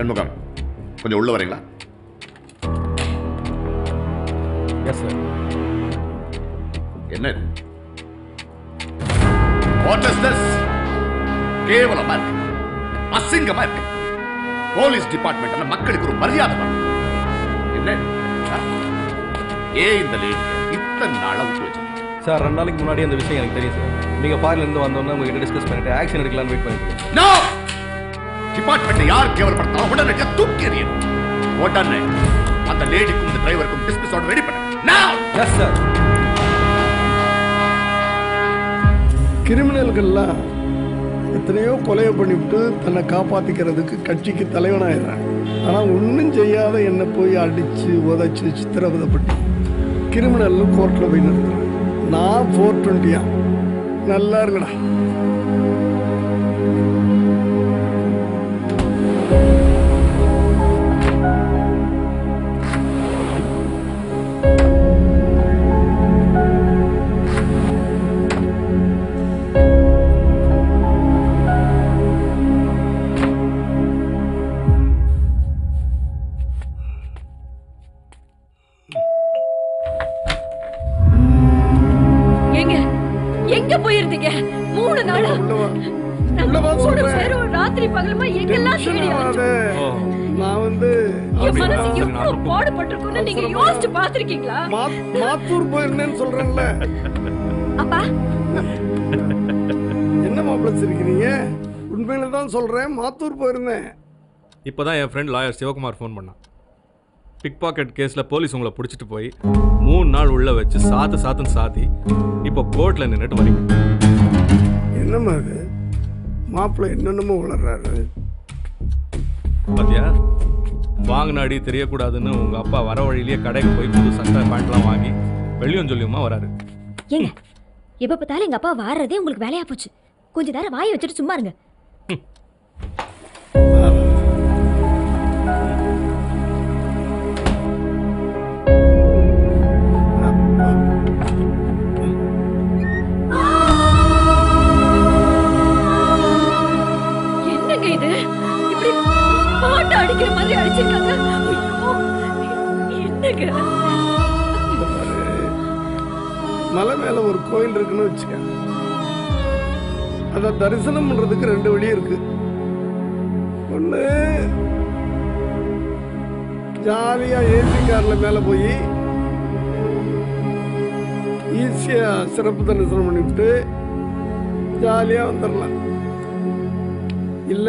சண்முகம் கொஞ்சம் உள்ள வரீங்களா எஸ் சார் என்ன இது வாட் இஸ் திஸ் கேவலமா இருக்கு அசிங்கமா இருக்கு போலீஸ் டிபார்ட்மெண்ட்ல மக்களுக்கு ஒரு மரியாதை வேணும். என்ன இது? ஆ? ஏன் இந்த லேடி இத்தனை நாளா விட்டு வச்சிருக்கீங்க சார் ரெண்டு நாளைக்கு முன்னாடி அந்த விஷயம் எனக்கு தெரியும் சார் நீங்கள் ஃபாரின்லேருந்து வந்தோன்னே உங்ககிட்ட டிஸ்கஸ் பண்ணிட்டு ஆக்ஷன் எடுக்கலாம்னு வெயிட் பண்ணிட்டு இருக்கேன். நோ டிபார்ட்மெண்ட் யார் கேவலப்படுத்தலாம் உடனடியாக தூக்கி எறியணும் உடனே அந்த லேடிக்கும் இந்த டிரைவருக்கும் டிஸ்மிஸ் ஆர்டர் ரெடி பண்ணுங்க now எஸ் சார் கிரிமினல்கள்லாம் எத்தனையோ கொலையை பண்ணிவிட்டு தன்னை காப்பாத்திக்கிறதுக்கு கட்சிக்கு தலைவனாயிடுறாங்க ஆனால் ஒன்றும் செய்யாத என்னை போய் அடித்து உதைச்சு சித்திரவதைப்பட்டு கிரிமினல்னு கோர்ட்டில் போய் நிறுத்துறேன் நான் ஃபோர் டுவெண்ட்டியா நல்லா இருக்கடா எங்க எங்க போயிருந்தீங்க மூணு நாளா உள்ளவா நாங்க உள்ளவா மூணு சொல்றேன் பேரும் ராத்திரி பகலுமா எங்கெல்லாம் டென்ஷன் தேடி ஆகாத. அலைஞ்சோம். நான் வந்து என் மனசு சரி, நான் எவ்வளவு அனுப்புறேன். பாடுபட்டிருக்கும்னு நீங்க அவசரமா- யோசிச்சு பாத்திருக்கீங்களா மா- மாத்தூர் போயிருந்தேன்னு சொல்றேன்ல அப்பா என்ன மாப்பிள்ள சிரிக்கிறீங்க உண்மையில தான் சொல்றேன் மாத்தூர் போயிருந்தேன் இப்போ தான் என் ஃப்ரெண்ட் லாயர் சிவகுமார் ஃபோன் பண்ணான் பிக் பாக்கெட் கேஸில் போலீஸ் உங்களை பிடிச்சிட்டு போய் மூணு நாள் உள்ள வச்சு சாத்து சாத்துன்னு சாத்தி இப்போ கோர்ட்டில் நின்றுட்டு வரீங்க என்னம்மா இது மாப்பிள்ளை என்னென்னமோ வளர்றாரு பாத்தியா வாங்கின அடி தெரியக்கூடாதுன்னு உங்கள் அப்பா வர வழியிலேயே கடைக்கு போய் புது சட்டை பேண்ட்லாம் வாங்கி வெளியும் சொல்லியுமா வராரு ஏங்க எப்ப பார்த்தாலும் எங்க அப்பா வாடுறதே உங்களுக்கு வேலையா போச்சு கொஞ்ச நேரம் வாயை வச்சுட்டு சும்மா இருங்க என்னங்க இது இப்படி பாட்டு அடிக்கிற மாதிரி அடிச்சிருக்காங்க ஐயோ, என்னங்க மலை மேல ஒரு கோயில் இருக்குன்னு வச்சுக்க அதை தரிசனம் பண்றதுக்கு ரெண்டு வழி இருக்கு ஒண்ணு ஜாலியா ஏசி கார்ல மேல போய் ஈஸியா சிறப்பு தரிசனம் பண்ணிவிட்டு ஜாலியா வந்துடலாம் இல்ல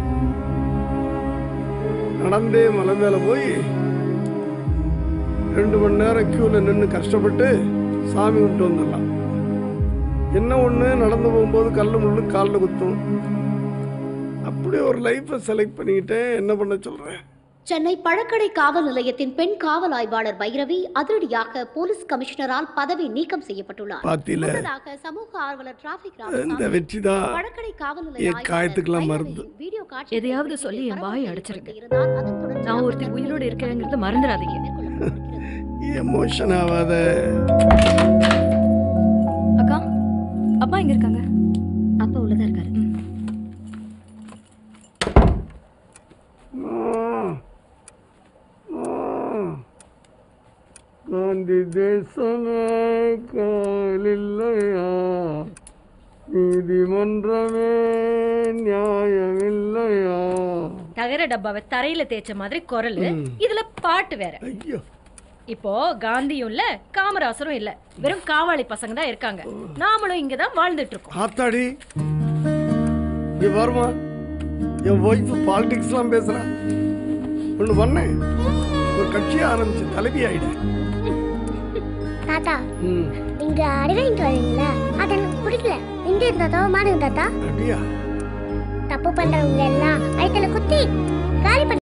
நடந்தே மலை மேல போய் ரெண்டு மணி நேரம் கியூல நின்று கஷ்டப்பட்டு சாமி கும்பிட்டு வந்துடலாம் என்ன ஒண்ணு நடந்து போகும்போது கல்லு முள்ளு காலில் குத்தும் அப்படி ஒரு லைஃப்பை செலக்ட் பண்ணிக்கிட்டேன் என்ன பண்ண சொல்றேன் சென்னை பழக்கடை காவல் நிலையத்தின் பெண் காவல் ஆய்வாளர் பைரவி அதிரடியாக போலீஸ் கமிஷனரால் பதவி நீக்கம் செய்யப்பட்டுள்ளார் பாத்தியில முன்னதாக சமூக ஆர்வலர் டிராபிக் இந்த ராமசாமி வெற்றி தான் பழக்கடை காவல் நிலைய என் ஆய்வாளர் காயத்துக்கெல்லாம் பைரவி மருந்து. வீடியோ காட்சி எதையாவது சொல்லி என் வாயை அடைச்சிருங்க. இருந்தார். அதன் தொடர்ச்சியாக நான் ஒருத்தி உயிரோடு இருக்கிறேங்கிறத மறந்துடாதீங்க மேற்கொள்ளப்பட்டிருக்கிறது. எமோஷன் ஆகாத அக்கா அப்பா எங்க இருக்காங்க அப்பா உள்ளதா இருக்காரு காந்தி தேசமே காலில்லையா நீதிமன்றமே நியாயமில்லையா தகர டப்பாவை தரையில தேய்ச்ச மாதிரி குரல் இதுல பாட்டு வேற ஐயோ இப்போ காந்தியும் இல்ல காமராசரும் இல்ல வெறும் காவாளி பசங்க தான் இருக்காங்க நாமளும் இங்க தான் வாழ்ந்துட்டு இருக்கோம் ஆத்தாடி இங்க வருமா என் ஒய்ஃப் பாலிடிக்ஸ்லாம் பேசுறான் ஒன்று பண்ணேன் ஒரு கட்சியை ஆரம்பிச்சு தலைவி ஆயிடு தாத்தா ம் நீங்க அடி வாங்கிட்டு வரீங்களா அது எனக்கு பிடிக்கல எங்க இருந்தா மாடுங்க தாத்தா அப்படியா தப்பு பண்றவங்க எல்லாம் வயிற்றுல குத்தி காலி பண்ணி